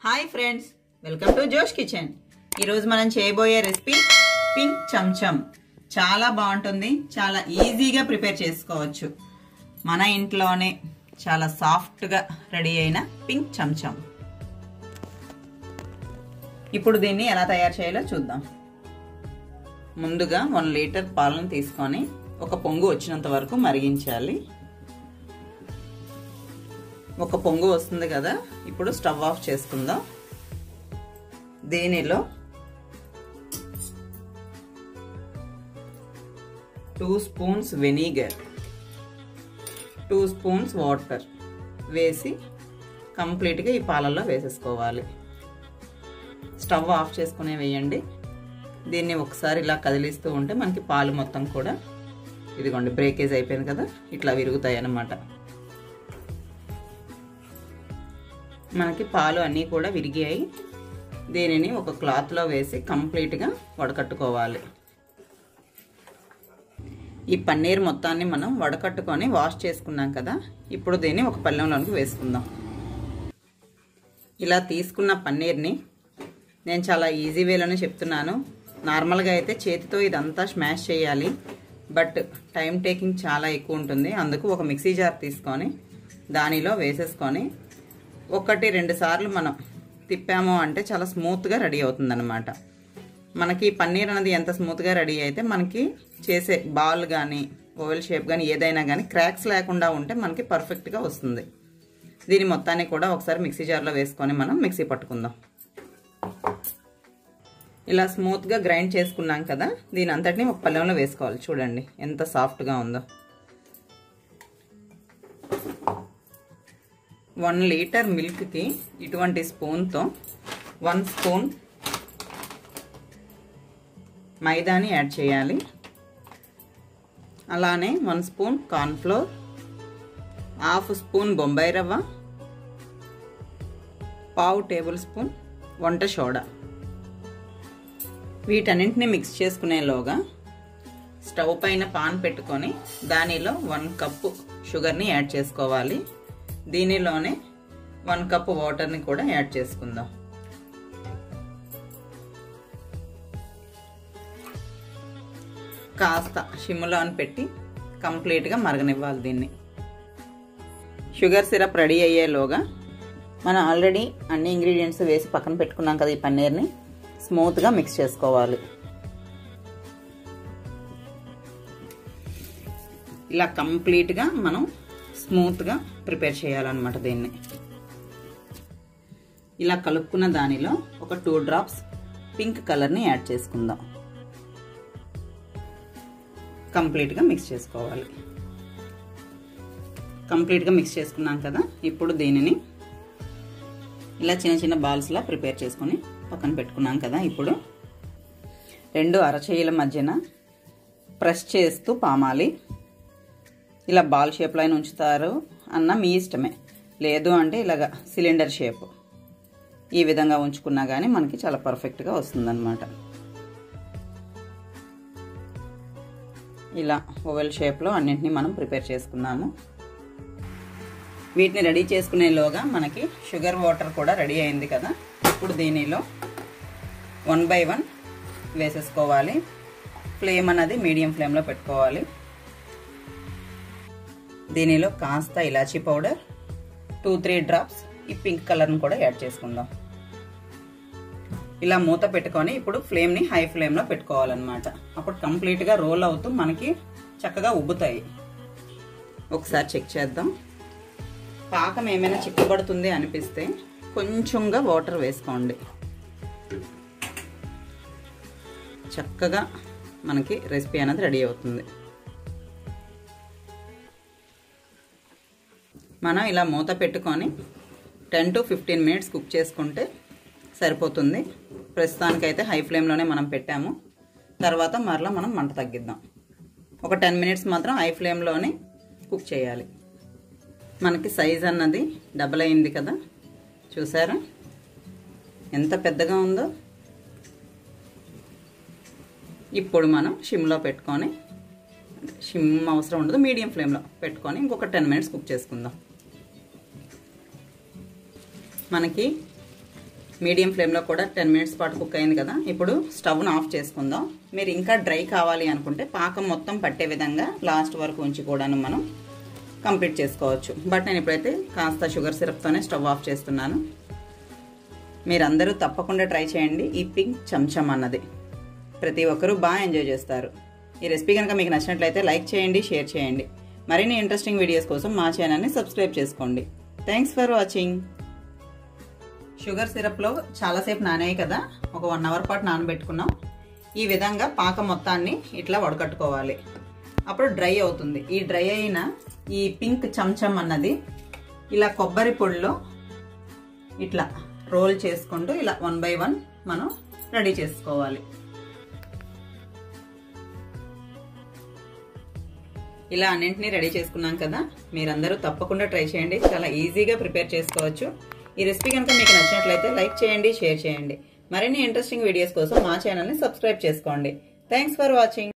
hi friends welcome to Josh kitchen ఈరోజు మనం చేయబోయే రెసిపీ పింక్ చమ్చమ్ చాలా బాగుంటుంది చాలా ఈజీగా ప్రిపేర్ చేసుకోవచ్చు మన ఇంట్లోనే చాలా సాఫ్ట్గా రెడీ అయిన పింక్ చమ్చమ్ ఇప్పుడు దీన్ని ఎలా తయారు చేయాలో చూద్దాం ముందుగా వన్ లీటర్ పాలను తీసుకొని ఒక పొంగు వచ్చినంత వరకు మరిగించాలి ఒక పొంగు వస్తుంది కదా ఇప్పుడు స్టవ్ ఆఫ్ చేసుకుందాం దీనిలో two spoons vinegar two spoons water వేసి కంప్లీట్గా ఈ పాలల్లో వేసేసుకోవాలి స్టవ్ ఆఫ్ చేసుకునే వేయండి దీన్ని ఒకసారి ఇలా కదిలిస్తూ ఉంటే మనకి పాలు మొత్తం కూడా ఇదిగోండి బ్రేకేజ్ అయిపోయింది కదా ఇట్లా విరుగుతాయి అన్నమాట మనకి పాలు అన్నీ కూడా విరిగాయి దీనిని ఒక క్లాత్లో వేసి కంప్లీట్గా వడకట్టుకోవాలి ఈ పన్నీర్ మొత్తాన్ని మనం వడకట్టుకొని వాష్ చేసుకున్నాం కదా ఇప్పుడు దీన్ని ఒక పళ్ళెంలోనికి వేసుకుందాం ఇలా తీసుకున్న పన్నీర్ని నేను చాలా ఈజీ వేలోనే చెప్తున్నాను నార్మల్గా అయితే చేతితో ఇదంతా స్మాష్ చేయాలి బట్ టైం టేకింగ్ చాలా ఎక్కువ ఉంటుంది అందుకు ఒక మిక్సీ జార్ తీసుకొని దానిలో వేసేసుకొని ఒకటి రెండు సార్లు మనం తిప్పాము అంటే చాలా స్మూత్గా రెడీ అవుతుందన్నమాట మనకి పన్నీర్ అనేది ఎంత స్మూత్గా రెడీ అయితే మనకి చేసే బాల్ కానీ ఓవెల్ షేప్ కానీ ఏదైనా కానీ క్రాక్స్ లేకుండా ఉంటే మనకి పర్ఫెక్ట్గా వస్తుంది దీని మొత్తాన్ని కూడా ఒకసారి మిక్సీ జార్లో వేసుకొని మనం మిక్సీ పట్టుకుందాం ఇలా స్మూత్గా గ్రైండ్ చేసుకున్నాం కదా దీని అంతటిని ఒక పళ్ళెంలో వేసుకోవాలి చూడండి ఎంత సాఫ్ట్గా ఉందో వన్ లీటర్ మిల్క్కి ఇటువంటి స్పూన్తో వన్ స్పూన్ మైదాని యాడ్ చేయాలి అలానే one spoon cornflour half spoon Bombay రవ్వ పావు టేబుల్ స్పూన్ వంట సోడా వీటన్నింటిని మిక్స్ చేసుకునేలోగా స్టవ్ పైన పాన్ పెట్టుకొని దానిలో వన్ కప్పు షుగర్ని యాడ్ చేసుకోవాలి దీనిలోనే వన్ కప్ వాటర్ని కూడా యాడ్ చేసుకుందాం కాస్త షిమ్లో అని పెట్టి కంప్లీట్గా మరగనివ్వాలి దీన్ని షుగర్ సిరప్ రెడీ అయ్యేలోగా మనం ఆల్రెడీ అన్ని ఇంగ్రీడియంట్స్ వేసి పక్కన పెట్టుకున్నాం కదా ఈ పన్నీర్ని స్మూత్గా మిక్స్ చేసుకోవాలి ఇలా కంప్లీట్గా మనం స్మూత్గా ప్రిపేర్ చేయాలన్నమాట దీన్ని ఇలా కలుపుకున్న దానిలో ఒక టూ డ్రాప్స్ పింక్ కలర్ని యాడ్ చేసుకుందాం కంప్లీట్గా మిక్స్ చేసుకోవాలి కంప్లీట్గా మిక్స్ చేసుకున్నాం కదా ఇప్పుడు దీనిని ఇలా చిన్న చిన్న బాల్స్లా ప్రిపేర్ చేసుకొని పక్కన పెట్టుకున్నాం కదా ఇప్పుడు రెండు అరచేయుల మధ్యన ప్రెస్ చేస్తూ పామాలి ఇలా బాల్ షేప్లో అయినా ఉంచుతారు అన్న మీ ఇష్టమే లేదు అంటే ఇలాగ సిలిండర్ షేప్ ఈ విధంగా ఉంచుకున్నా కానీ మనకి చాలా పర్ఫెక్ట్గా వస్తుందన్నమాట ఇలా ఓవెల్ షేప్లో అన్నింటినీ మనం ప్రిపేర్ చేసుకున్నాము వీటిని రెడీ చేసుకునేలోగా మనకి షుగర్ వాటర్ కూడా రెడీ అయింది కదా ఇప్పుడు దీనిలో వన్ బై వన్ వేసేసుకోవాలి ఫ్లేమ్ అనేది మీడియం ఫ్లేమ్లో పెట్టుకోవాలి దీనిలో కాస్త ఇలాచీ పౌడర్ టూ త్రీ డ్రాప్స్ ఈ పింక్ కలర్ని కూడా యాడ్ చేసుకుందాం ఇలా మూత పెట్టుకొని ఇప్పుడు ఫ్లేమ్ని హై ఫ్లేమ్లో పెట్టుకోవాలన్నమాట అప్పుడు కంప్లీట్గా రోల్ అవుతూ మనకి చక్కగా ఉబ్బుతాయి ఒకసారి చెక్ చేద్దాం పాకం ఏమైనా చిక్కబడుతుంది అనిపిస్తే కొంచెంగా వాటర్ వేసుకోండి చక్కగా మనకి రెసిపీ అనేది రెడీ అవుతుంది మనం ఇలా మూత పెట్టుకొని ten to fifteen minutes cook చేసుకుంటే సరిపోతుంది ప్రస్తుతానికైతే హై ఫ్లేమ్లోనే మనం పెట్టాము తర్వాత మరలా మనం మంట తగ్గిద్దాం ఒక టెన్ మినిట్స్ మాత్రం హై ఫ్లేమ్లోనే కుక్ చేయాలి మనకి సైజ్ అన్నది డబల్ అయింది కదా చూసారా ఎంత పెద్దగా ఉందో ఇప్పుడు మనం షిమ్లో పెట్టుకొని షిమ్ అవసరం ఉండదు మీడియం ఫ్లేమ్లో పెట్టుకొని ఇంకొక టెన్ మినిట్స్ కుక్ చేసుకుందాం మనకి మీడియం ఫ్లేమ్లో కూడా టెన్ మినిట్స్ పాటు కుక్ అయింది కదా ఇప్పుడు స్టవ్ను ఆఫ్ చేసుకుందాం మీరు ఇంకా డ్రై కావాలి అనుకుంటే పాకం మొత్తం పట్టే విధంగా లాస్ట్ వరకు ఉంచి కూడాను మనం కంప్లీట్ చేసుకోవచ్చు బట్ నేను ఇప్పుడైతే కాస్త షుగర్ సిరప్తోనే స్టవ్ ఆఫ్ చేస్తున్నాను మీరందరూ తప్పకుండా ట్రై చేయండి ఈ పింక్ చంచం అన్నది ప్రతి ఒక్కరూ బాగా ఎంజాయ్ చేస్తారు ఈ రెసిపీ కనుక మీకు నచ్చినట్లయితే లైక్ చేయండి షేర్ చేయండి మరిన్ని ఇంట్రెస్టింగ్ వీడియోస్ కోసం మా ఛానల్ని సబ్స్క్రైబ్ చేసుకోండి థ్యాంక్స్ ఫర్ వాచింగ్ షుగర్ సిరప్లో చాలాసేపు నానాయి కదా ఒక వన్ అవర్ పాటు నానబెట్టుకున్నాం ఈ విధంగా పాక మొత్తాన్ని ఇట్లా వడకట్టుకోవాలి అప్పుడు డ్రై అవుతుంది ఈ డ్రై అయిన ఈ పింక్ చంచం అన్నది ఇలా కొబ్బరి పొడిలో ఇట్లా రోల్ చేసుకుంటూ ఇలా వన్ బై వన్ మనం రెడీ చేసుకోవాలి ఇలా అన్నింటినీ రెడీ చేసుకున్నాం కదా మీరందరూ తప్పకుండా ట్రై చేయండి చాలా ఈజీగా ప్రిపేర్ చేసుకోవచ్చు ఈ రెసిపీ కనుక మీకు నచ్చినట్లయితే లైక్ చేయండి షేర్ చేయండి మరిన్ని ఇంట్రెస్టింగ్ వీడియోస్ కోసం మా ఛానల్ని సబ్స్క్రైబ్ చేసుకోండి థ్యాంక్స్ ఫర్ వాచింగ్